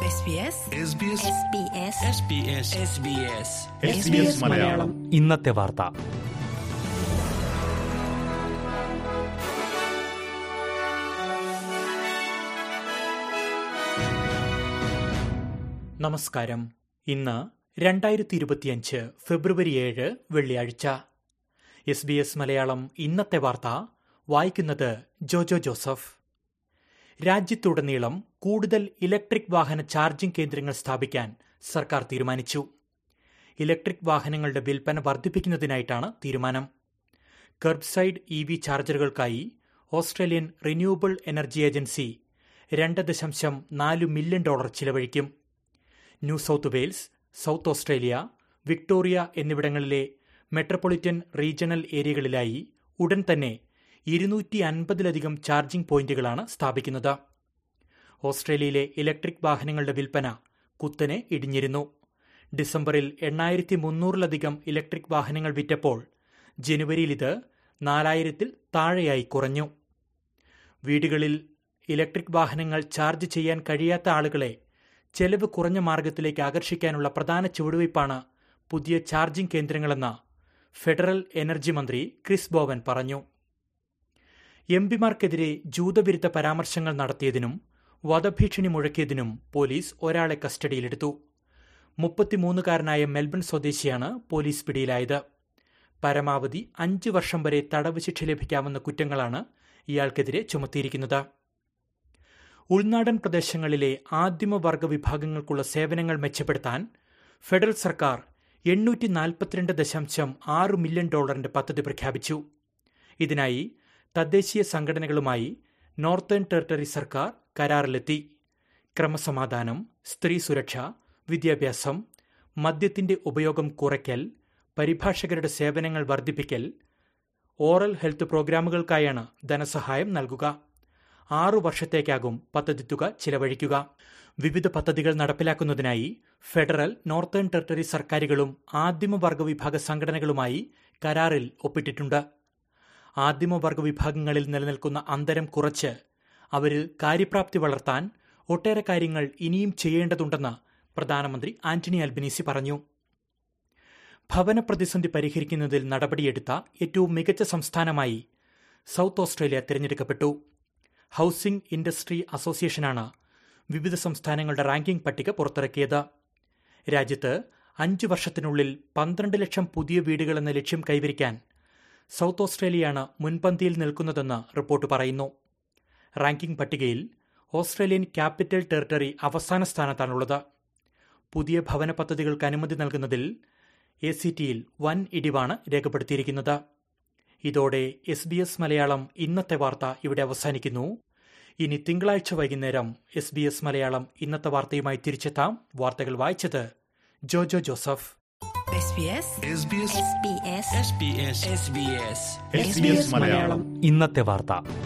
SBS SBS Malayalam ഇന്നത്തെ വാർത്ത നമസ്കാരം ഇന്ന് രണ്ടായിരത്തി ഇരുപത്തിയഞ്ച് ഫെബ്രുവരി ഏഴ് വെള്ളിയാഴ്ച എസ് ബി എസ് മലയാളം ഇന്നത്തെ വാർത്ത വായിക്കുന്നത് ജോജോ ജോസഫ് രാജ്യത്തുടനീളം കൂടുതൽ ഇലക്ട്രിക് വാഹന ചാർജിംഗ് കേന്ദ്രങ്ങൾ സ്ഥാപിക്കാൻ സർക്കാർ തീരുമാനിച്ചു ഇലക്ട്രിക് വാഹനങ്ങളുടെ വിൽപ്പന വർദ്ധിപ്പിക്കുന്നതിനായിട്ടാണ് തീരുമാനം കർബ്സൈഡ് ഇ വി ചാർജറുകൾക്കായി ഓസ്ട്രേലിയൻ റിന്യൂവബിൾ എനർജി ഏജൻസി രണ്ട് ദശാംശം നാല് മില്യൺ ഡോളർ ചിലവഴിക്കും New South Wales South Australia Victoria എന്നിവിടങ്ങളിലെ മെട്രോപൊളിറ്റൻ റീജിയണൽ ഏരിയകളിലായി ഉടൻ തന്നെ ഇരുന്നൂറ്റി അൻപതിലധികം ചാർജിംഗ് പോയിന്റുകളാണ് സ്ഥാപിക്കുന്നത് ഓസ്ട്രേലിയയിലെ ഇലക്ട്രിക് വാഹനങ്ങളുടെ വിൽപ്പന കുത്തനെ ഇടിഞ്ഞിരുന്നു ഡിസംബറിൽ എണ്ണായിരത്തി മുന്നൂറിലധികം ഇലക്ട്രിക് വാഹനങ്ങൾ വിറ്റപ്പോൾ ജനുവരിയിൽ ഇത് നാലായിരത്തിൽ താഴെയായി കുറഞ്ഞു വീടുകളിൽ ഇലക്ട്രിക് വാഹനങ്ങൾ ചാർജ് ചെയ്യാൻ കഴിയാത്ത ആളുകളെ ചെലവ് കുറഞ്ഞ മാർഗത്തിലേക്ക് ആകർഷിക്കാനുള്ള പ്രധാന ചുവടുവയ്പ്പാണ് പുതിയ ചാർജിംഗ് കേന്ദ്രങ്ങളെന്ന് ഫെഡറൽ എനർജി മന്ത്രി ക്രിസ് ബോവൻ പറഞ്ഞു എം പിമാർക്കെതിരെ ജൂതവിരുദ്ധ പരാമർശങ്ങൾ നടത്തിയതിനും വധഭീഷണി മുഴക്കിയതിനും പോലീസ് ഒരാളെ കസ്റ്റഡിയിലെടുത്തു മുപ്പത്തിമൂന്നുകാരനായ മെൽബൺ സ്വദേശിയാണ് പോലീസ് പിടിയിലായത് പരമാവധി അഞ്ച് വർഷം വരെ തടവ് ശിക്ഷ ലഭിക്കാവുന്ന കുറ്റങ്ങളാണ് ഇയാൾക്കെതിരെ ചുമത്തിയിരിക്കുന്നത് ഉൾനാടൻ പ്രദേശങ്ങളിലെ ആദിമവർഗ വിഭാഗങ്ങൾക്കുള്ള സേവനങ്ങൾ മെച്ചപ്പെടുത്താൻ ഫെഡറൽ സർക്കാർ എണ്ണൂറ്റി നാൽപ്പത്തിരണ്ട് ദശാംശം ആറ് മില്യൺ ഡോളറിന്റെ പദ്ധതി പ്രഖ്യാപിച്ചു ഇതിനായി തദ്ദേശീയ സംഘടനകളുമായി നോർത്തേൺ ടെറിട്ടറി സർക്കാർ കരാറിലെത്തി ക്രമസമാധാനം സ്ത്രീ സുരക്ഷ വിദ്യാഭ്യാസം മദ്യത്തിന്റെ ഉപയോഗം കുറയ്ക്കൽ പരിഭാഷകരുടെ സേവനങ്ങൾ വർദ്ധിപ്പിക്കൽ ഓറൽ ഹെൽത്ത് പ്രോഗ്രാമുകൾക്കായാണ് ധനസഹായം നൽകുക ആറു വർഷത്തേക്കാകും പദ്ധതി തുക ചിലവഴിക്കുക വിവിധ പദ്ധതികൾ നടപ്പിലാക്കുന്നതിനായി ഫെഡറൽ നോർത്തേൺ ടെറിട്ടറി സർക്കാരുകളും ആദിമവർഗ വിഭാഗ സംഘടനകളുമായി കരാറിൽ ഒപ്പിട്ടിട്ടുണ്ട് ആദിമവർഗ വിഭാഗങ്ങളിൽ നിലനിൽക്കുന്ന അന്തരം കുറച്ച് അവരിൽ കാര്യപ്രാപ്തി വളർത്താൻ ഒട്ടേറെ കാര്യങ്ങൾ ഇനിയും ചെയ്യേണ്ടതുണ്ടെന്ന് പ്രധാനമന്ത്രി ആന്റണി അൽബനീസി പറഞ്ഞു ഭവന പ്രതിസന്ധി പരിഹരിക്കുന്നതിൽ നടപടിയെടുത്ത ഏറ്റവും മികച്ച സംസ്ഥാനമായി സൗത്ത് ഓസ്ട്രേലിയ തിരഞ്ഞെടുക്കപ്പെട്ടു ഹൌസിംഗ് ഇൻഡസ്ട്രി അസോസിയേഷനാണ് വിവിധ സംസ്ഥാനങ്ങളുടെ റാങ്കിംഗ് പട്ടിക പുറത്തിറക്കിയത് രാജ്യത്ത് അഞ്ച് വർഷത്തിനുള്ളിൽ പന്ത്രണ്ട് ലക്ഷം പുതിയ വീടുകൾ എന്ന ലക്ഷ്യം കൈവരിക്കാൻ സൗത്ത് ഓസ്ട്രേലിയയാണ് മുൻപന്തിയിൽ നിൽക്കുന്നതെന്ന് റിപ്പോർട്ട് പറയുന്നു റാങ്കിംഗ് പട്ടികയിൽ ഓസ്ട്രേലിയൻ ക്യാപിറ്റൽ ടെറിട്ടറി അവസാന സ്ഥാനത്താണുള്ളത് പുതിയ ഭവന പദ്ധതികൾക്ക് അനുമതി നൽകുന്നതിൽ എ സി ടിയിൽ വൻ ഇടിവാണ് രേഖപ്പെടുത്തിയിരിക്കുന്നത് ഇതോടെ എസ് ബി എസ് മലയാളം ഇന്നത്തെ വാർത്ത ഇവിടെ അവസാനിക്കുന്നു ഇനി തിങ്കളാഴ്ച വൈകുന്നേരം എസ് ബി എസ് മലയാളം ഇന്നത്തെ വാർത്തയുമായി തിരിച്ചെത്താം വാർത്തകൾ വായിച്ചത് ജോജോ ജോസഫ് SBS മലയാളം ഇന്നത്തെ വാർത്ത